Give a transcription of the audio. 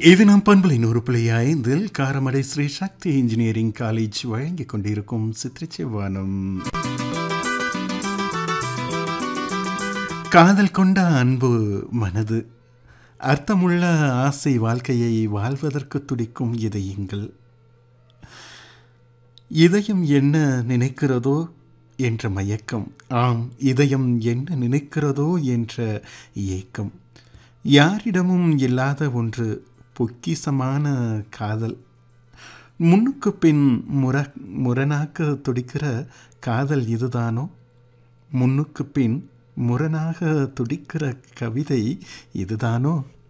இது நம் பண்பலை நூறு புள்ளி ஐந்தில் காரமடை ஸ்ரீ சக்தி இன்ஜினியரிங் காலேஜ் வழங்கிக் கொண்டிருக்கும் சித்திரச்சிவானம் காதல் கொண்ட அன்பு மனது அர்த்தமுள்ள ஆசை வாழ்க்கையை வாழ்வதற்கு துடிக்கும் இதயங்கள் இதயம் என்ன நினைக்கிறதோ என்ற மயக்கம் ஆம் இதயம் என்ன நினைக்கிறதோ என்ற ஏக்கம் யாரிடமும் இல்லாத ஒன்று பொக்கிசமான காதல் முன்னுக்கு பின் முர முரணாக துடிக்கிற காதல் இதுதானோ முன்னுக்கு பின் முரணாக துடிக்கிற கவிதை இதுதானோ